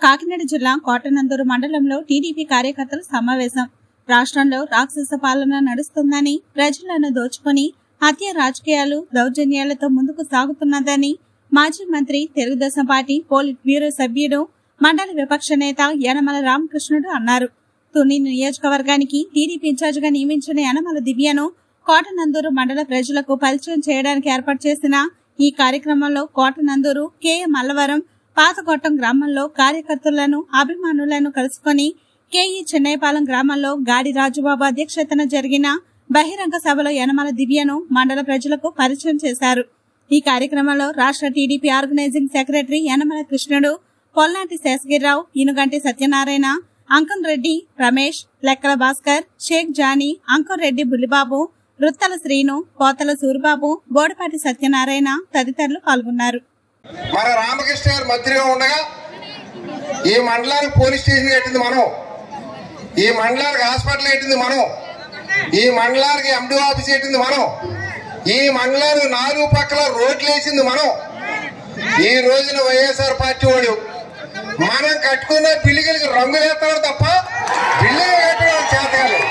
కాకినాడ జిల్లా కోటనందూరు మండలంలో టీడీపీ కార్యకర్తల సమావేశం రాష్ట్రంలో రాక్షస పాలన నడుస్తుందని ప్రజలను దోచుకొని హత్య రాజకీయాలు దౌర్జన్యాలతో ముందుకు సాగుతున్నదని మాజీ మంత్రి తెలుగుదేశం పార్టీ పోలిట్ బ్యూరో సభ్యుడు మండల విపక్ష నేత యనమల రామకృష్ణుడు అన్నారు తుని నియోజకవర్గానికి టీడీపీ ఇన్ఛార్జిగా నియమించిన యనమల దివ్యను కోటనందూరు మండల ప్రజలకు పరిచయం చేయడానికి ఏర్పాటు చేసిన ఈ కార్యక్రమంలో కోటనందూరు కేఎం మల్లవరం పాతకొట్టం గ్రామంలో కార్యకర్తలను అభిమానులను కలుసుకొని కేఈ చెన్నైపాలెం గ్రామంలో గాడి రాజుబాబు అధ్యక్షతన జరిగిన బహిరంగ సభలో యనమల దివ్యను మండల ప్రజలకు పరిచయం చేశారు ఈ కార్యక్రమంలో రాష్ట్ర టీడీపీ ఆర్గనైజింగ్ సెక్రటరీ యనమల కృష్ణుడు పొల్లాంటి శేషగిరిరావు ఇనుగంటి సత్యనారాయణ అంకం రెడ్డి రమేష్ లెక్కల భాస్కర్ షేక్ జానీ అంకం రెడ్డి బుల్లిబాబు రుత్తల శ్రీను పోతల సూరిబాబు బోడపాటి సత్యనారాయణ తదితరులు పాల్గొన్నారు మన రామకృష్ణ గారు మంత్రిగా ఉండగా ఈ మండలానికి పోలీస్ స్టేషన్ కట్టింది మనం ఈ మండలానికి హాస్పిటల్ కట్టింది మనం ఈ మండలానికి ఎండి ఆఫీస్ కట్టింది మనం ఈ మండలానికి నాలుగు పక్కల రోడ్లు వేసింది మనం ఈ రోజున వైఎస్ఆర్ పార్టీ వాడు మనం కట్టుకున్న బిల్లులకి రంగు వేస్తాడు తప్ప బిల్లులు కట్టడం చేతగాలి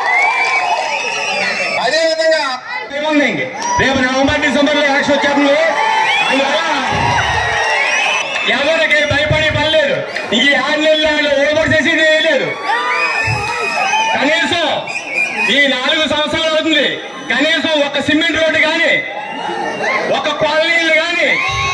అదేవిధంగా ఏముంది రేపు నవంబర్ డిసెంబర్ లో ఎలక్షన్ వచ్చేస్తుంది అందువల్ల ఎవరికి భయపడే పని లేదు ఈ ఆరు నెలలు ఓవర్స్ చేసేది ఏమీ లేదు కనీసం ఈ నాలుగు సంవత్సరాలు అవుతుంది కనీసం ఒక సిమెంట్ రోడ్డు కానీ ఒక కాలనీలు కానీ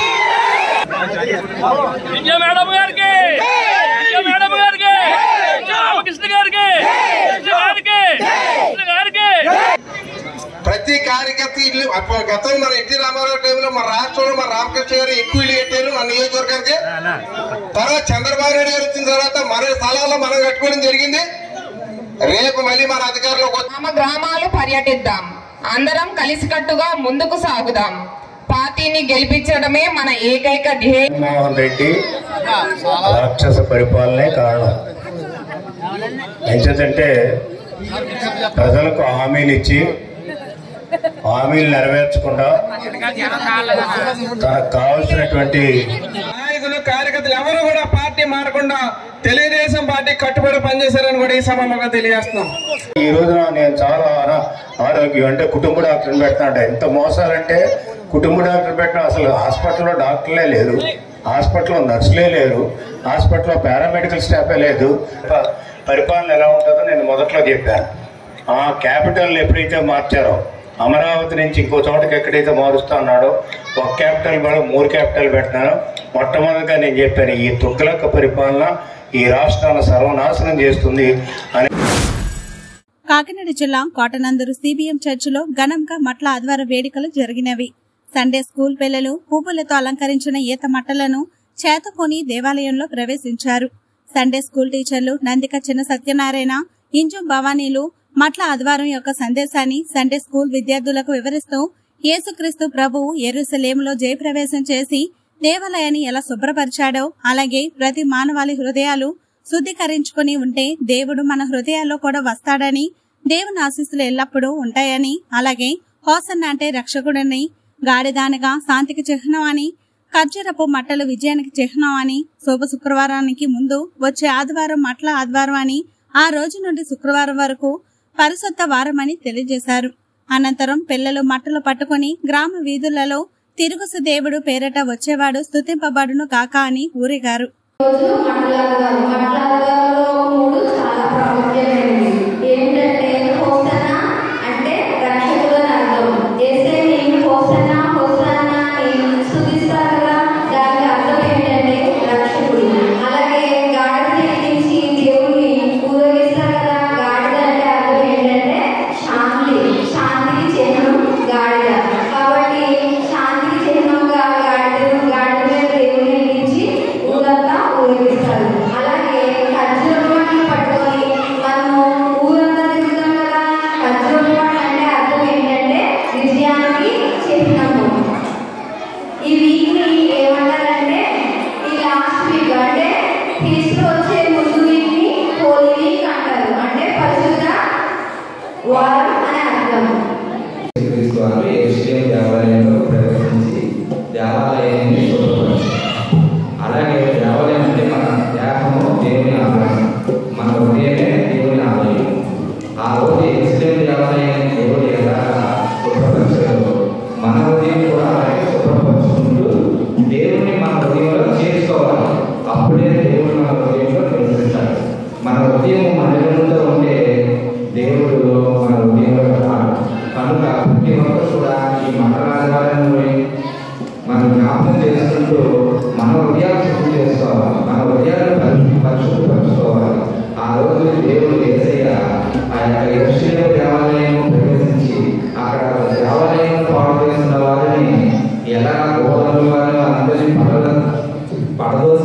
విజయ మేడం గారికి విజయ మేడం గారికి విజయ రామకృష్ణ గారికి విజయ గారికి కృష్ణ గారికి ప్రతి కార్యకర్త ఇల్లు అప్పుడు గతంలో మన ఎన్టీ రామారావు టైంలో మన రాష్ట్రంలో మన రామకృష్ణ గారు ఎక్కువ ఇల్లు కట్టారు మన నియోజకవర్గానికి తర్వాత చంద్రబాబు నాయుడు గారు వచ్చిన తర్వాత మన స్థలాల్లో మనం కట్టుకోవడం జరిగింది రేపు మళ్ళీ మన అధికారంలోకి వచ్చి గ్రామ గ్రామాలు పర్యటిద్దాం అందరం కలిసికట్టుగా ముందుకు సాగుదాం పార్టీని గెలిపించడమే మన ఏకైక ధ్యేయం జగన్మోహన్ రెడ్డి రాక్షస పరిపాలనే కారణం ఎంచేతంటే ప్రజలకు హామీలు ఇచ్చి హామీలు నెరవేర్చకుండా తనకు కావలసినటువంటి నాయకులు కార్యకర్తలు ఎవరు కూడా పార్టీ మారకుండా తెలుగుదేశం పార్టీ కట్టుబడి పనిచేశారని కూడా ఈ సభలో తెలియజేస్తున్నాం ఈ రోజున నేను చాలా ఆరో- ఆరోగ్యం అంటే కుటుంబ డాక్టర్ని పెట్టినట్ట ఎంత మోసాలంటే కుటుంబ డాక్టర్ పెట్టిన అసలు హాస్పిటల్లో డాక్టర్లే లేరు హాస్పిటల్లో నర్సులే లేరు హాస్పిటల్లో పారామెడికల్ స్టాఫే లేదు ప- పరిపాలన ఎలా ఉంటుందో నేను మొదట్లో చెప్పాను ఆ క్యాపిటల్ ఎప్పుడైతే మార్చారో అమరావతి నుంచి ఇంకో చోటకి ఎక్కడైతే మారుస్తా ఉన్నాడో ఒక క్యాపిటల్ బదులు మూడు క్యాపిటల్ పెట్టినాను మొట్టమొదటిగా నేను చెప్పాను ఈ తుగ్లక పరిపాలన ఈ రాష్ట్రాన్ని సర్వనాశనం చేస్తుంది అని కాకినాడ జిల్లా కోటనందూరు సిబిఎం చర్చిలో ఘనంగా మట్ల ఆదివారం వేడుకలు జరిగినవి సండే స్కూల్ పిల్లలు పువ్వులతో అలంకరించిన ఈత మట్టలను చేతకొని దేవాలయంలో ప్రవేశించారు సండే స్కూల్ టీచర్లు నందిక చిన్న సత్యనారాయణ ఇంజం భవానీలు మట్ల ఆదివారం యొక్క సందేశాన్ని సండే స్కూల్ విద్యార్థులకు వివరిస్తూ యేసుక్రీస్తు ప్రభువు ఎరుసలేములో జయప్రవేశం చేసి దేవాలయాన్ని ఎలా శుభ్రపరిచాడో అలాగే ప్రతి మానవాళి హృదయాలు శుద్ధీకరించుకుని ఉంటే దేవుడు మన హృదయాల్లో కూడా వస్తాడని దేవుని ఆశీస్సులు ఎల్లప్పుడూ ఉంటాయని అలాగే హోసన్న అంటే రక్షకుడని గాడిదానగా శాంతికి చిహ్నం అని ఖర్జూరపు మట్టలు విజయానికి చిహ్నం అని శుభ శుక్రవారానికి ముందు వచ్చే ఆదివారం మట్ల ఆదివారం అని ఆ రోజు నుండి శుక్రవారం వరకు పరిశుద్ధ వారమని తెలియజేశారు అనంతరం పిల్లలు మట్టలు పట్టుకుని గ్రామ వీధులలో తిరుగుసు దేవుడు పేరట వచ్చేవాడు స్తుతింపబడును కాక అని ఊరేగారు రోజు మాట్లాడదాం మాట్లాడదాంలో మూడు చాలా ప్రాముఖ్యమైనవి ఏంటంటే హోసన అంటే రక్షకుడు అని అర్థం ఏసైని హోసన హోసన అని స్థుతిస్తారు కదా దానికి అర్థం ఏంటంటే రక్షకుడు అలాగే గాడిద నుంచి దేవుని ఊరేగిస్తారు కదా గాడిద అంటే అర్థం ఏంటంటే శాంతి శాంతికి చిహ్నం గాడిద కాబట్టి శాంతికి చిహ్నంగా గాడిదను గాడిద మీద దేవుని ఎక్కించి ఊరంతా ఊరేగిస్తారు అలాగే ఖర్జూరం పట్టుకొని మనము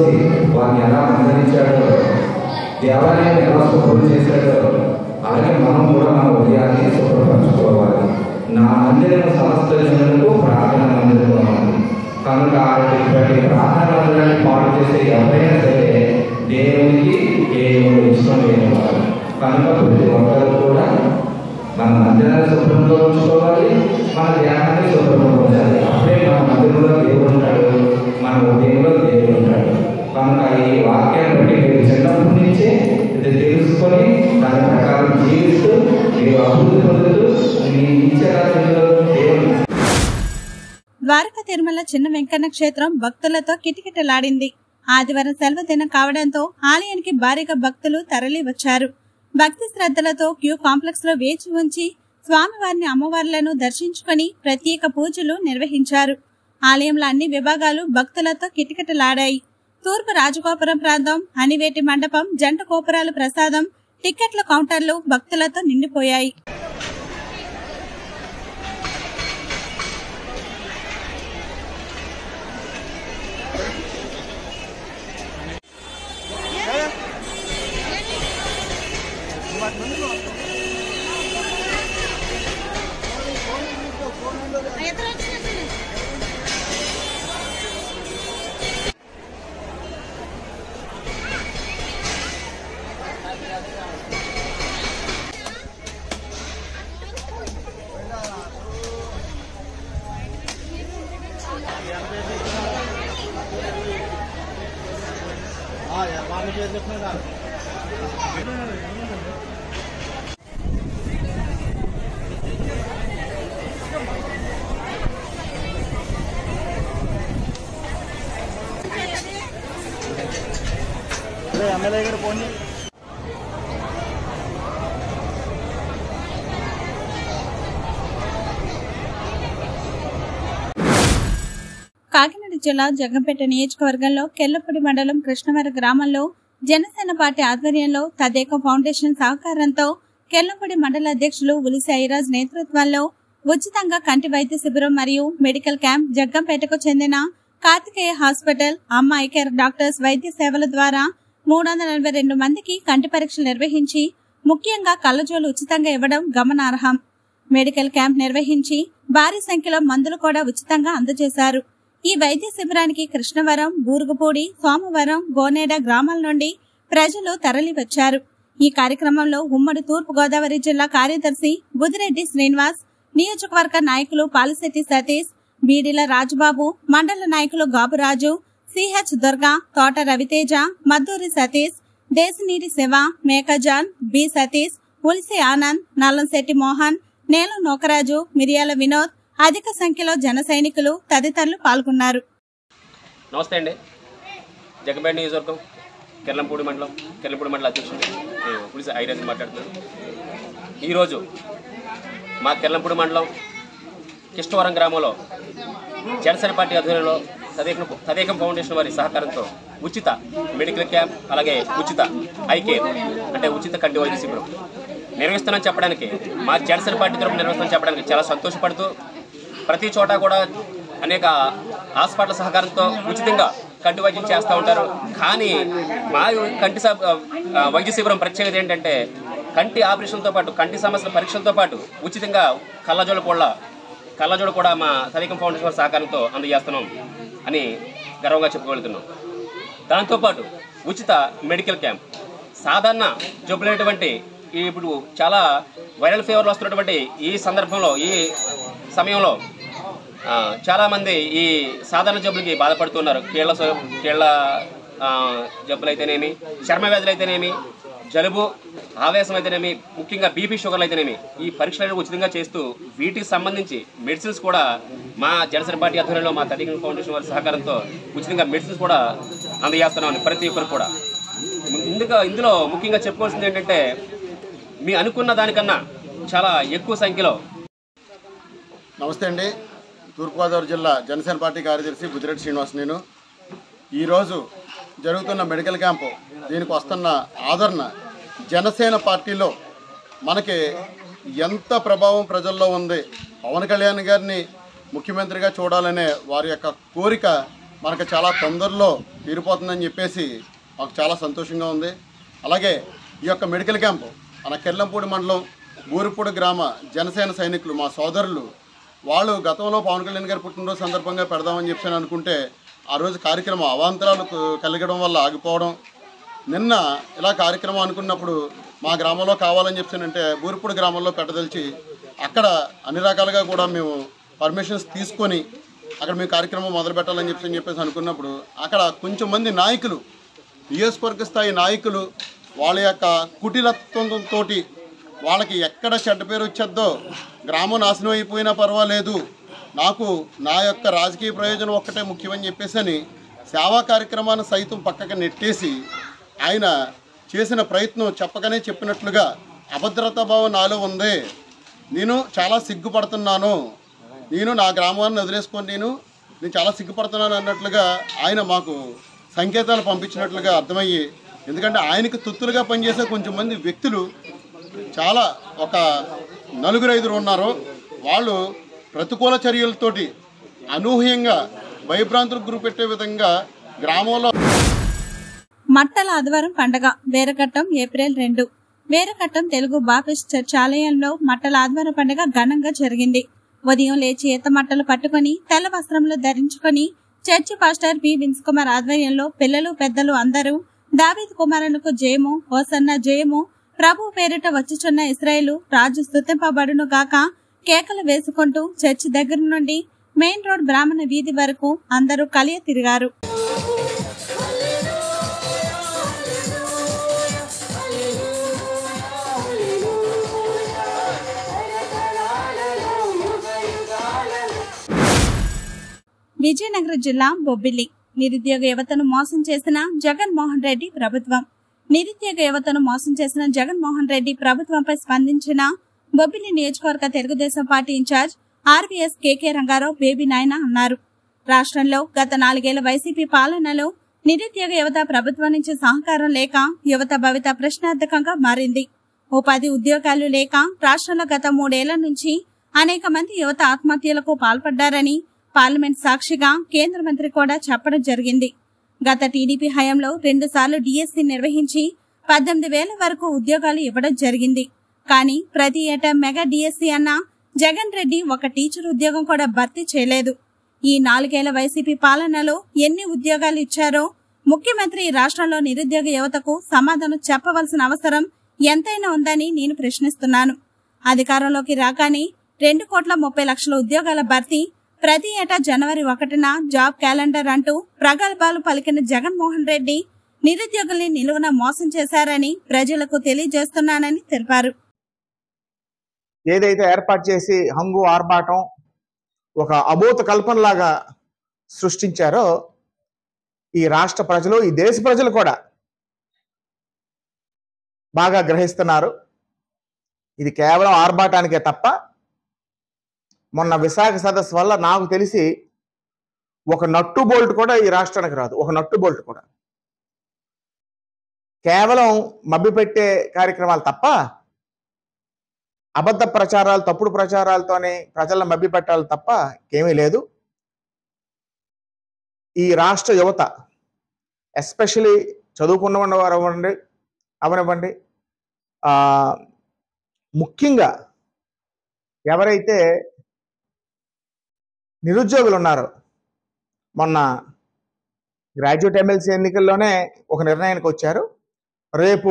వచ్చి వారిని ఎలా మందలించాడో దేవాలయాన్ని ఎలా శుభ్రం చేశాడో అలాగే మనం కూడా మన ఉదయాన్ని శుభ్రపరచుకోవాలి నా మందిరం సమస్త జనులకు ప్రార్థన మందిరం ఉంది కనుక ఇటువంటి ప్రార్థన మందిరాన్ని పాడు చేసే ఎవరైనా సరే దేవునికి దేవుడు ఇష్టం లేని వారు కనుక ప్రతి ఒక్కరు కూడా మన మందిరాన్ని శుభ్రంగా ఉంచుకోవాలి మన ధ్యానాన్ని శుభ్రంగా ఉంచాలి అప్పుడే మన మందిరంలో దేవుడు ఉంటాడు మన ఉదయంలో దేవుడు ఉంటాడు కనుక ఈ వాక్యాన్ని బట్టి మీరు చిన్నప్పటి నుంచే ఇది తెలుసుకొని దాని ప్రకారం జీవిస్తూ మీరు అభివృద్ధి పొందుతూ మీ ఇచ్చే రాజ్యంలో దేవుడు ద్వారకా తిరుమల చిన్న వెంకన్న క్షేత్రం భక్తులతో కిటకిటలాడింది ఆదివారం సెలవు దినం కావడంతో ఆలయానికి భారీగా భక్తులు తరలి వచ్చారు భక్తి శ్రద్ధలతో క్యూ కాంప్లెక్స్ లో వేచి ఉంచి స్వామివారిని అమ్మవార్లను దర్శించుకొని ప్రత్యేక పూజలు నిర్వహించారు ఆలయంలో అన్ని విభాగాలు భక్తులతో కిటకిటలాడాయి తూర్పు రాజగోపురం ప్రాంతం అనివేటి మండపం జంట గోపురాలు ప్రసాదం టికెట్ల కౌంటర్లు భక్తులతో నిండిపోయాయి కాకినాడ జిల్లా జగంపేట నియోజకవర్గంలో కెల్లపూడి మండలం కృష్ణవర గ్రామంలో జనసేన పార్టీ ఆధ్వర్యంలో తదేక ఫౌండేషన్ సహకారంతో కెల్లపూడి మండల అధ్యక్షులు ఉలిసి ఐరాజ్ నేతృత్వంలో ఉచితంగా కంటి వైద్య శిబిరం మరియు మెడికల్ క్యాంప్ జగ్గంపేటకు చెందిన Karthikeya hospital Amma eye care doctors వైద్య సేవల ద్వారా మూడు వందల నలభై రెండు మందికి కంటి పరీక్షలు నిర్వహించి ముఖ్యంగా కళ్ళజోలు ఉచితంగా ఇవ్వడం గమనార్హం మెడికల్ క్యాంప్ నిర్వహించి భారీ సంఖ్యలో మందులు కూడా ఉచితంగా అందజేశారు ఈ వైద్య శిబిరానికి కృష్ణవరం బూరుగుపూడి సోమవరం గోనేడ గ్రామాల నుండి ప్రజలు తరలి వచ్చారు ఈ కార్యక్రమంలో ఉమ్మడి తూర్పు గోదావరి జిల్లా కార్యదర్శి బుదిరెడ్డి శ్రీనివాస్ నియోజకవర్గ నాయకులు పాలిశెట్టి సతీష్ బీడిల రాజుబాబు మండల నాయకులు గాబురాజు సిహెచ్ దుర్గా తోట రవితేజ మద్దూరి సతీష్ దేశనీటి శివ మేకజాన్ బి సతీష్ ఉలిసి ఆనంద్ నల్లంశెట్టి మోహన్ నేల నోకరాజు మిరియాల వినోద్ అధిక సంఖ్యలో జన సైనికులు తదితరులు పాల్గొన్నారు నమస్తే అండి జగంపేట నియోజకవర్గం కెర్లంపూడి మండలం కెర్లంపూడి మండల అధ్యక్షుడు నేను పులిసి ఐరాజ్ మాట్లాడుతున్నాను ఈరోజు మా కెర్లంపూడి మండలం కిష్టవరం గ్రామంలో జనసేన పార్టీ ఆధ్వర్యంలో తదేకం తదేకం ఫౌండేషన్ వారి సహకారంతో ఉచిత మెడికల్ క్యాంప్ అలాగే ఉచిత ఐ కేర్ అంటే ఉచిత కంటి వైద్య శిబిరం నిర్వహిస్తున్నామని చెప్పడానికి మా జనసేన పార్టీ తరఫున నిర్వహిస్తామని చెప్పడానికి చాలా సంతోషపడుతూ ప్రతి చోట కూడా అనేక హాస్పిటల్ సహకారంతో ఉచితంగా కంటి వైద్యం చేస్తూ ఉంటారు కానీ మా కంటి సబ్- ఆ, వైద్య శిబిరం ప్రత్యేకత ఏంటంటే కంటి ఆపరేషన్తో పాటు కంటి సమస్యల పరీక్షలతో పాటు ఉచితంగా కళ్ళజోళ్ళ కూడా కళ్ళజోడు కూడా మా సరికం ఫౌండేషన్ వారి సహకారంతో అందజేస్తున్నాం అని గర్వంగా చెప్పుకోగలుగుతున్నాం దాంతోపాటు ఉచిత మెడికల్ క్యాంప్ సాధారణ జబ్బులైనటువంటి ఈ ఇప్పుడు చాలా వైరల్ ఫీవర్లు వస్తున్నటువంటి ఈ సందర్భంలో ఈ సమయంలో ఆ, చాలామంది ఈ సాధారణ జబ్బులకి బాధపడుతున్నారు కీళ్ళ సో- కీళ్ళ ఆ, జబ్బులు అయితేనేమి చర్మ వ్యాధులు అయితేనేమి జలుబు ఆవేశం అయితేనేమి ముఖ్యంగా బీపీ షుగర్లు అయితేనేమి ఈ పరీక్షలను ఉచితంగా చేస్తూ వీటికి సంబంధించి మెడిసిన్స్ కూడా మా జనసేన పార్టీ ఆధ్వర్యంలో మా తదిగిన ఫౌండేషన్ వారి సహకారంతో ఉచితంగా మెడిసిన్స్ కూడా అందజేస్తున్నాం ప్రతి ఒక్కరు కూడా ఇందుగా ఇందులో ముఖ్యంగా చెప్పుకోవాల్సింది ఏంటంటే మీ అనుకున్న దానికన్నా చాలా ఎక్కువ సంఖ్యలో నమస్తే అండి తూర్పుగోదావరి జిల్లా జనసేన పార్టీ కార్యదర్శి బుద్ధిరెడ్డి శ్రీనివాస్ నేను ఈరోజు జరుగుతున్న మెడికల్ క్యాంపు దీనికి వస్తున్న ఆదరణ జనసేన పార్టీలో మనకి ఎంత ప్రభావం ప్రజల్లో ఉంది పవన్ కళ్యాణ్ గారిని ముఖ్యమంత్రిగా చూడాలనే వారి యొక్క కోరిక మనకు చాలా తొందరలో తీరిపోతుందని చెప్పేసి మాకు చాలా సంతోషంగా ఉంది అలాగే ఈ యొక్క మెడికల్ క్యాంపు మన కెల్లంపూడి మండలం బూరిపూడి గ్రామ జనసేన సైనికులు మా సోదరులు వాళ్ళు గతంలో పవన్ కళ్యాణ్ గారి పుట్టినరోజు సందర్భంగా పెడదామని చెప్పి అనుకుంటే ఆ రోజు కార్యక్రమం అవాంతరాలు క- కలగడం వల్ల ఆగిపోవడం నిన్న ఇలా కార్యక్రమం అనుకున్నప్పుడు మా గ్రామంలో కావాలని చెప్పానంటే బూరిపూడి గ్రామంలో పెట్టదలిచి అక్కడ అన్ని రకాలుగా కూడా మేము పర్మిషన్స్ తీసుకొని అక్కడ మేము కార్యక్రమం మొదలు పెట్టాలని చెప్పి అని చెప్పేసి అనుకున్నప్పుడు అక్కడ కొంచెం మంది నాయకులు నియోజకవర్గ స్థాయి నాయకులు వాళ్ళ యొక్క కుటిలత్వంతో వాళ్ళకి ఎక్కడ చెడ్డ పేరు వచ్చేద్దో గ్రామం నాశనం అయిపోయినా పర్వాలేదు నాకు నా యొక్క రాజకీయ ప్రయోజనం ఒక్కటే ముఖ్యమని చెప్పేసి అని సేవా కార్యక్రమాన్ని సైతం పక్కకి నెట్టేసి ఆయన చేసిన ప్రయత్నం చెప్పకనే చెప్పినట్లుగా అభద్రతా భావం నాలో ఉంది నేను చాలా సిగ్గుపడుతున్నాను నేను నా గ్రామాన్ని వదిలేసుకొని నేను నేను చాలా సిగ్గుపడుతున్నాను అన్నట్లుగా ఆయన మాకు సంకేతాలు పంపించినట్లుగా అర్థమయ్యి ఎందుకంటే ఆయనకు తొత్తులుగా పనిచేసే కొంచెం మంది వ్యక్తులు చాలా ఒక నలుగురు ఐదుగురు ఉన్నారు వాళ్ళు ప్రతికూల చర్యలతోటి అనూహ్యంగా భయభ్రాంతులకు గురి పెట్టే విధంగా గ్రామంలో మట్టల ఆదివారం పండగ వేరకట్టం ఏప్రిల్ రెండు వేరకట్టం తెలుగు బాపిస్ట్ చర్చ్ ఆలయంలో మట్టల ఆదివారం పండగ ఘనంగా జరిగింది ఉదయం లేచి ఈత మట్టలు పట్టుకొని తెల్ల వస్త్రములు ధరించుకొని church pastor B Vince Kumar ఆధ్వర్యంలో పిల్లలు పెద్దలు అందరూ దావీద్ కుమారులకు జయము ఓసన్న జయము ప్రభు పేరిట వచ్చుచున్న ఇస్రాయేలు రాజు స్తుతింపబడును గాక కేకలు వేసుకుంటూ చర్చి దగ్గర నుండి మెయిన్ రోడ్ బ్రాహ్మణ వీధి వరకు అందరూ కలియ తిరిగారు విజయనగరం జిల్లా బొబ్బిలి నిరుద్యోగ యువతను మోసం చేసిన జగన్మోహన్ రెడ్డి ప్రభుత్వం నిరుద్యోగ యువతను మోసం చేసిన జగన్మోహన్ రెడ్డి ప్రభుత్వంపై స్పందించిన బొబ్బిలి నియోజకవర్గ Telugudesam party incharge RVS KK Rangarao Baby Nayana అన్నారు రాష్ట్రంలో గత నాలుగేళ్ల వైసీపీ పాలనలో నిరుద్యోగ యువత ప్రభుత్వం నుంచి సహకారం లేక యువత భవిత ప్రశ్నార్థకంగా మారింది ఉపాధి ఉద్యోగాలు లేక రాష్ట్రంలో గత మూడేళ్ల నుంచి అనేక మంది యువత ఆత్మహత్యలకు పాల్పడ్డారని పార్లమెంట్ సాక్షిగా కేంద్ర మంత్రి కూడా చెప్పడం జరిగింది గత టీడీపీ హయాంలో రెండు సార్లు డిఎస్సి నిర్వహించి పద్దెనిమిది వేల వరకు ఉద్యోగాలు ఇవ్వడం జరిగింది కానీ ప్రతి ఏటా మెగా డిఎస్సి అన్న జగన్ రెడ్డి ఒక టీచర్ ఉద్యోగం కూడా భర్తీ చేయలేదు ఈ నాలుగేళ్ల వైసీపీ పాలనలో ఎన్ని ఉద్యోగాలు ఇచ్చారో ముఖ్యమంత్రి ఈ రాష్ట్రంలో నిరుద్యోగ యువతకు సమాధానం చెప్పవలసిన అవసరం ఎంతైనా ఉందని నేను ప్రశ్నిస్తున్నాను అధికారంలోకి రాగానే రెండు కోట్ల ముప్పై లక్షల ఉద్యోగాల భర్తీ ప్రతి ఏటా జనవరి ఒకటిన జాబ్ క్యాలెండర్ అంటూ ప్రగల్భాలు పలికిన జగన్మోహన్ రెడ్డి నిరుద్యోగుల్ని నిలువున మోసం చేశారని ప్రజలకు తెలియజేస్తున్నానని తెలిపారు ఏదైతే ఏర్పాటు చేసి హంగు ఆర్భాటం ఒక అభూత కల్పనలాగా సృష్టించారో ఈ రాష్ట్ర ప్రజలు ఈ దేశ ప్రజలు కూడా బాగా గ్రహిస్తున్నారు ఇది కేవలం ఆర్భాటానికే తప్ప మొన్న విశాఖ సదస్సు వల్ల నాకు తెలిసి ఒక నట్టు బోల్ట్ కూడా ఈ రాష్ట్రానికి రాదు ఒక నట్టు బోల్ట్ కూడా కేవలం మభ్యపెట్టే కార్యక్రమాలు తప్ప అబద్ధ ప్రచారాలు తప్పుడు ప్రచారాలతోనే ప్రజలను మభ్యపెట్టాలి తప్ప ఏమీ లేదు ఈ రాష్ట్ర యువత ఎస్పెషలీ చదువుకున్న వారు అవ్వండి అవనివ్వండి ఆ, ముఖ్యంగా ఎవరైతే నిరుద్యోగులు ఉన్నారో మొన్న గ్రాడ్యుయేట్ ఎమ్మెల్సీ ఎన్నికల్లోనే ఒక నిర్ణయానికి వచ్చారు రేపు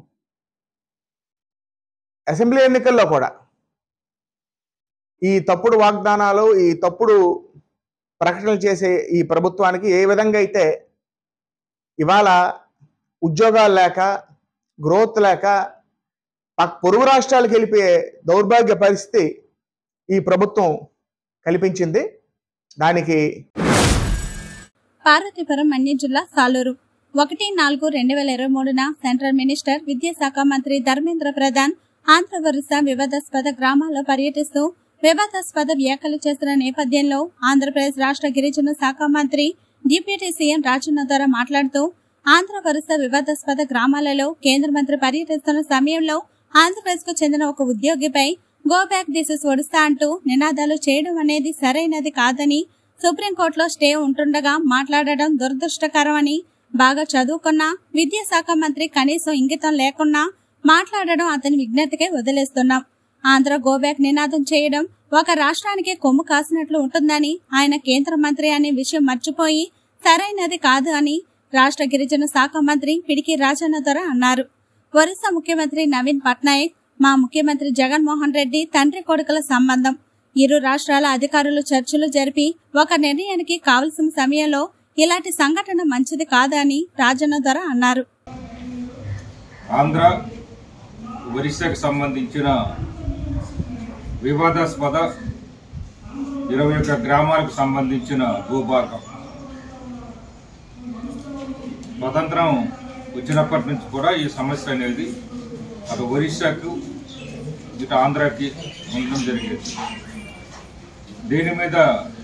అసెంబ్లీ ఎన్నికల్లో కూడా ఈ తప్పుడు వాగ్దానాలు ఈ తప్పుడు ప్రకటనలు చేసే ఈ ప్రభుత్వానికి ఏ విధంగా అయితే ఇవాళ ఉద్యోగాలు లేక గ్రోత్ లేక పక్- పొరుగు రాష్ట్రాలకు వెళ్ళిపోయే దౌర్భాగ్య పరిస్థితి ఈ ప్రభుత్వం కల్పించింది దానికి పార్వతీపురం మన్యం జిల్లా సాలూరు ఒకటి నాలుగు రెండు వేల ఇరవై మూడున సెంట్రల్ మినిస్టర్ విద్యాశాఖ మంత్రి ధర్మేంద్ర ప్రధాన్ ఆంధ్ర వరుస వివాదాస్పద గ్రామాల్లో పర్యటిస్తూ వివాదాస్పద వ్యాఖ్యలు చేసిన నేపథ్యంలో ఆంధ్రప్రదేశ్ రాష్ట్ర గిరిజన శాఖ మంత్రి డిప్యూటీ సీఎం రాజన్న ద్వారా మాట్లాడుతూ ఆంధ్ర వరుస వివాదాస్పద గ్రామాలలో కేంద్ర మంత్రి పర్యటిస్తున్న సమయంలో ఆంధ్రప్రదేశ్ కు చెందిన ఒక ఉద్యోగిపై go back this is Odisha అంటూ నినాదాలు చేయడం అనేది సరైనది కాదని సుప్రీంకోర్టులో స్టే ఉంటుండగా మాట్లాడడం దురదృష్టకరమని బాగా చదువుకున్న విద్యాశాఖ మంత్రి కనీసం ఇంగితం లేకున్నా మాట్లాడడం అతని విజ్ఞతకే వదిలేస్తున్నాం ఆంధ్ర గోబ్యాక్ నినాదం చేయడం ఒక రాష్ట్రానికి కొమ్ము కాసినట్లు ఉంటుందని ఆయన కేంద్ర మంత్రి అనే విషయం మర్చిపోయి సరైనది కాదు అని రాష్ట్ర గిరిజన శాఖ మంత్రి పిడికి రాజన్న దొర అన్నారు ఒరిస్సా ముఖ్యమంత్రి నవీన్ పట్నాయక్ మా ముఖ్యమంత్రి జగన్మోహన్ రెడ్డి తండ్రి కొడుకుల సంబంధం ఇరు రాష్ట్రాల అధికారులు చర్చలు జరిపి ఒక నిర్ణయానికి కావలసిన సమయంలో ఇలాంటి సంఘటన మంచిది కాదని రాజన్న దొర అన్నారు ఆంధ్ర ఒరిస్సాకు సంబంధించిన వివాదాస్పద ఇరవై ఒక్క గ్రామాలకు సంబంధించిన భూభాగం స్వతంత్రం వచ్చినప్పటి నుంచి కూడా ఈ సమస్య అనేది అటు ఒరిస్సాకు ఇటు ఆంధ్రాకి ఉండడం జరిగేది దీని మీద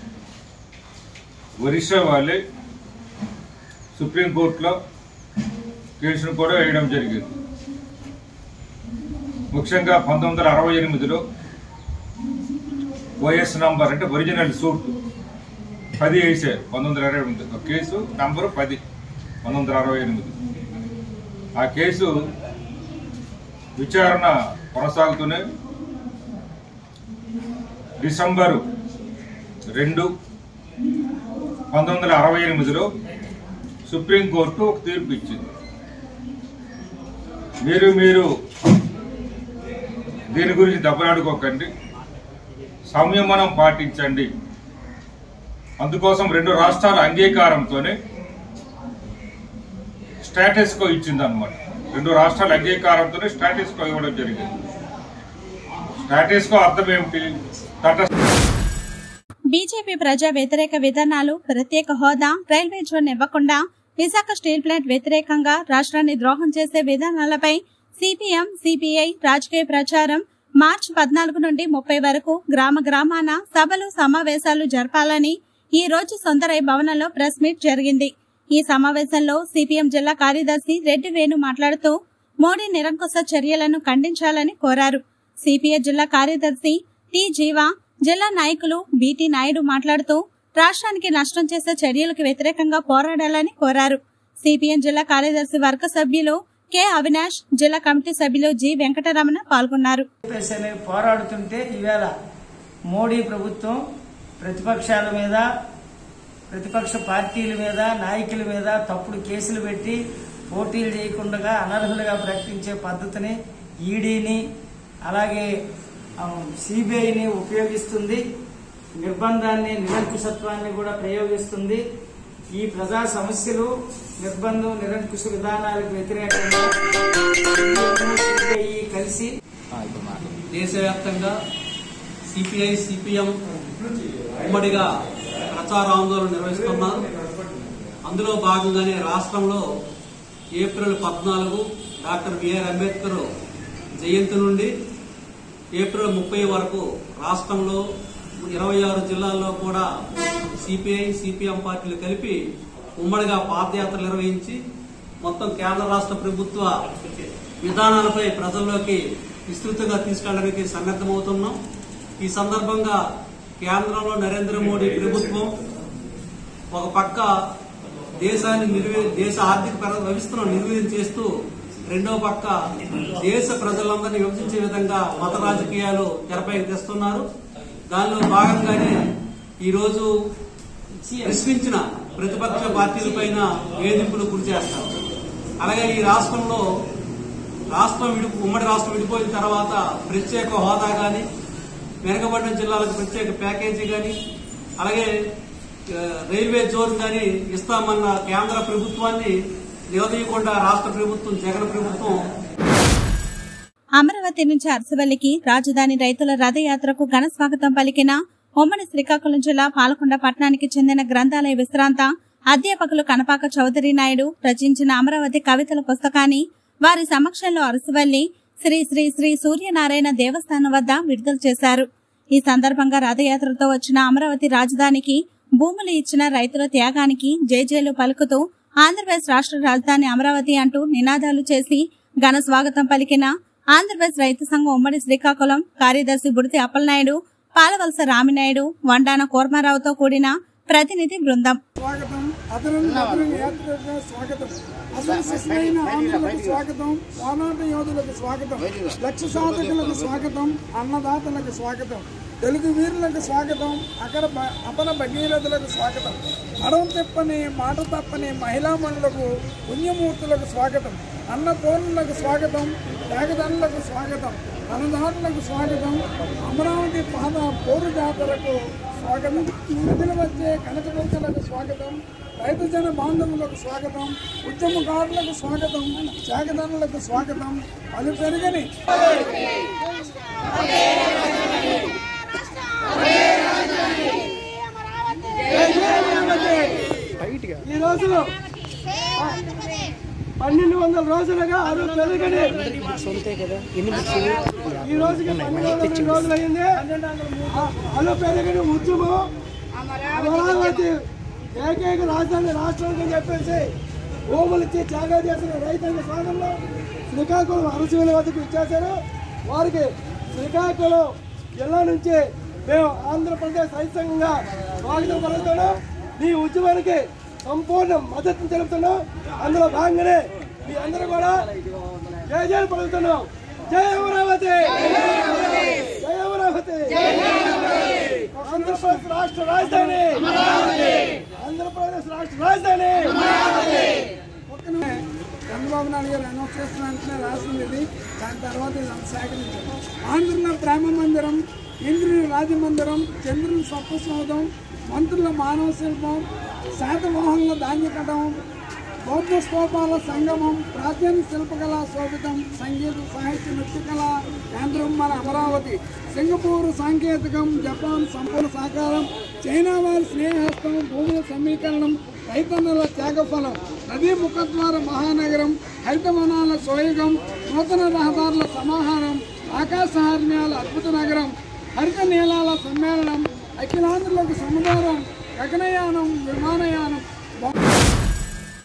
ఒరిస్సా వాళ్ళే సుప్రీంకోర్టులో కేసును కూడా వేయడం జరిగింది ముఖ్యంగా పంతొమ్మిది వందల అరవై ఎనిమిదిలో ఓఎస్ నంబర్ అంటే ఒరిజినల్ సూట్ పది వేసారు పంతొమ్మిది వందల అరవై ఎనిమిది ఒక కేసు నంబరు పది పంతొమ్మిది వందల అరవై ఎనిమిది ఆ కేసు విచారణ కొనసాగుతూనే డిసెంబరు రెండు పంతొమ్మిది వందల అరవై ఎనిమిదిలో సుప్రీంకోర్టు ఒక తీర్పు ఇచ్చింది మీరు మీరు దీని గురించి దెబ్బలాడుకోకండి సంయమనం పాటించండి అందుకోసం రెండు రాష్ట్రాల అంగీకారంతోనే స్టాటస్ కో ఇచ్చింది అనమాట రెండు రాష్ట్రాల అంగీకారంతోనే స్టాటస్ కో ఇవ్వడం జరిగింది స్టాటస్ కో అర్థం ఏమిటి తటస్థ బీజేపీ ప్రజా వ్యతిరేక విధానాలు ప్రత్యేక హోదా రైల్వే జోన్ ఇవ్వకుండా విశాఖ స్టీల్ ప్లాంట్ వ్యతిరేకంగా రాష్ట్రాన్ని ద్రోహం చేసే విధానాలపై సిపిఎం సిపిఐ రాజకీయ ప్రచారం మార్చి పద్నాలుగు నుండి ముప్పై వరకు గ్రామ గ్రామాన సభలు సమావేశాలు జరపాలని ఈ రోజు సొందరై భవనంలో ప్రెస్ మీట్ జరిగింది ఈ సమావేశంలో సిపిఎం జిల్లా కార్యదర్శి రెడ్డి వేణు మాట్లాడుతూ మోడీ నిరంకుశ చర్యలను ఖండించాలని కోరారు సిపిఐ జిల్లా కార్యదర్శి టి జీవా జిల్లా నాయకులు బిటి నాయుడు మాట్లాడుతూ రాష్ట్రానికి నష్టం చేసే చర్యలకు వ్యతిరేకంగా పోరాడాలని కోరారు సిపిఎం జిల్లా కార్యదర్శి వర్గ సభ్యులు కె అవినాష్ జిల్లా కమిటీ సభ్యులు జి వెంకటరమణ పాల్గొన్నారు చెప్పేసి అనేది పోరాడుతుంటే ఈవేళ మోడీ ప్రభుత్వం ప్రతిపక్షాల మీద ప్రతిపక్ష పార్టీల మీద నాయకుల మీద తప్పుడు కేసులు పెట్టి పోటీలు చేయకుండా అనర్హులుగా ప్రకటించే పద్ధతిని ఈడీని అలాగే సిబిఐని ఉపయోగిస్తుంది నిర్బంధాన్ని నిరంకుశత్వాన్ని కూడా ప్రయోగిస్తుంది ఈ ప్రజా సమస్యలు నిర్బంధం నిరంకుశ విధానాలకు వ్యతిరేకంగా సిబిఐ కలిసి దేశవ్యాప్తంగా సిపిఐ సిపిఎం ఉమ్మడిగా ప్రచార ఆందోళన నిర్వహిస్తున్నారు అందులో భాగంగానే రాష్ట్రంలో ఏప్రిల్ పద్నాలుగు డాక్టర్ బిఆర్ అంబేద్కర్ జయంతి నుండి ఏప్రిల్ ముప్పై వరకు రాష్ట్రంలో ఇరవై ఆరు జిల్లాల్లో కూడా సిపిఐ సిపిఎం పార్టీలు కలిపి ఉమ్మడిగా పాదయాత్ర నిర్వహించి మొత్తం కేంద్ర రాష్ట్ర ప్రభుత్వ విధానాలపై ప్రజల్లోకి విస్తృతంగా తీసుకెళ్ళడానికి సన్నద్దమవుతున్నాం ఈ సందర్భంగా కేంద్రంలో నరేంద్ర మోడీ ప్రభుత్వం ఒక పక్క దేశాన్ని నిర్వీ దేశ ఆర్థిక పర- వ్యవస్థను నిర్వీర్యం చేస్తూ రెండో పక్క దేశ ప్రజలందరినీ విభజించే విధంగా మత రాజకీయాలు తెరపైకి తెస్తున్నారు దానిలో భాగంగానే ఈరోజు ప్రశ్నించిన ప్రతిపక్ష పార్టీలపైన వేధింపులు గురి చేస్తారు అలాగే ఈ రాష్ట్రంలో రాష్ట్రం విడి ఉమ్మడి రాష్ట్రం విడిపోయిన తర్వాత ప్రత్యేక హోదా కానీ వెనుకబడిన జిల్లాలకు ప్రత్యేక ప్యాకేజీ కానీ అలాగే ఆ, రైల్వే జోన్ కానీ ఇస్తామన్న కేంద్ర ప్రభుత్వాన్ని నిలదీయకుండా రాష్ట్ర ప్రభుత్వం జగన్ ప్రభుత్వం అమరావతి నుంచి అరసవల్లికి రాజధాని రైతుల రథయాత్రకు ఘన స్వాగతం పలికిన ఉమ్మడి శ్రీకాకుళం జిల్లా పాలకొండ పట్టణానికి చెందిన గ్రంథాలయ విశ్రాంత అధ్యాపకులు కనపాక చౌదరి నాయుడు రచించిన అమరావతి కవితల పుస్తకాన్ని వారి సమక్షంలో అరసవల్లి శ్రీ శ్రీ శ్రీ సూర్యనారాయణ దేవస్థానం వద్ద విడుదల చేశారు ఈ సందర్భంగా రథయాత్రతో వచ్చిన అమరావతి రాజధానికి భూములు ఇచ్చిన రైతుల త్యాగానికి జేజేలు పలుకుతూ ఆంధ్రప్రదేశ్ రాష్ట్ర రాజధాని అమరావతి అంటూ నినాదాలు చేసి ఘన స్వాగతం పలికిన ఆంధ్రప్రదేశ్ రైతు సంఘం ఉమ్మడి శ్రీకాకుళం కార్యదర్శి బుడితి అప్పలనాయుడు పాలవలస రామినాయుడు వండాన కూర్మారావుతో కూడిన ప్రతినిధి బృందం స్వాగతం అతను అతని యాత్రకు స్వాగతం అసలు శిశులైన ఆంధ్రులకు స్వాగతం పోరాట యోధులకు స్వాగతం లక్ష్య సాధకులకు స్వాగతం అన్నదాతలకు స్వాగతం తెలుగు వీరులకు స్వాగతం అకర బ- అపర భగీరథులకు స్వాగతం అడవ తిప్పని మాట తప్పని మహిళా మనులకు పుణ్యమూర్తులకు స్వాగతం అన్నపూర్ణులకు స్వాగతం త్యాగదానులకు స్వాగతం అన్నదానులకు స్వాగతం అమరావతి పాద పౌరు జాతరకు స్వాగతం ప్రజలు వచ్చే కనకదుర్గలకు స్వాగతం రైతు జన బాంధవులకు స్వాగతం ఉద్యమకారులకు స్వాగతం త్యాగదానులకు స్వాగతం అది పెరగని ఈ రోజు పన్నెండు వందల రోజులుగా అరువు పెరగని ఈ రోజుకి పన్నెండు వందల రోజులు అయింది అరువు పెరగని ఉద్యమం అమరావతి ఏకైక రాజధాని రాష్ట్రానికి చెప్పేసి భూములు ఇచ్చి త్యాగా చేసిన రైతాంగ స్వాగంలో శ్రీకాకుళం అరసీల వద్దకు ఇచ్చేశారు వారికి శ్రీకాకుళం జిల్లా నుంచి మేము ఆంధ్రప్రదేశ్ రైతాంగంగా స్వాగతం పలుకుతున్నాం మీ ఉద్యమానికి సంపూర్ణ మద్దతు తెలుపుతున్నాం అందులో భాగంగానే మీ అందరూ కూడా జయ జయ పలుకుతున్నాం జయ అమరావతి జయ అమరావతి ఆంధ్రప్రదేశ్ రాష్ట్ర రాజధాని ఆంధ్రప్రదేశ్ రాష్ట్ర రాజధాని పక్కనే చంద్రబాబు నాయుడు గారు అనౌన్స్ చేస్తున్న వెంటనే రాసింది ఇది దాని తర్వాత ఇదంతా సేకరించారు ఆంధ్రుల ప్రేమ మందిరం ఇంద్రుని రాజమందిరం చంద్రుని సౌధం మంత్రుల మానవ శిల్పం శాతవాహనుల ధాన్యకటం బౌద్ధ స్తూపాల సంగమం ప్రాచీన శిల్పకళా శోభితం సంగీత సాహిత్య నృత్యకళ కేంద్రం మన అమరావతి సింగపూర్ సాంకేతికం జపాన్ సంపూర్ణ సహకారం చైనా వారి స్నేహస్తం భూముల సమీకరణం రైతన్నుల త్యాగఫలం నదీ ముఖద్వార మహానగరం హరితవనాల సోయగం నూతన రహదారుల సమాహారం ఆకాశహార్మ్యాల అద్భుత నగరం హరిత నీలాల సమ్మేళనం అఖిలాంధ్రులకు సముదారం గగనయానం విమానయానం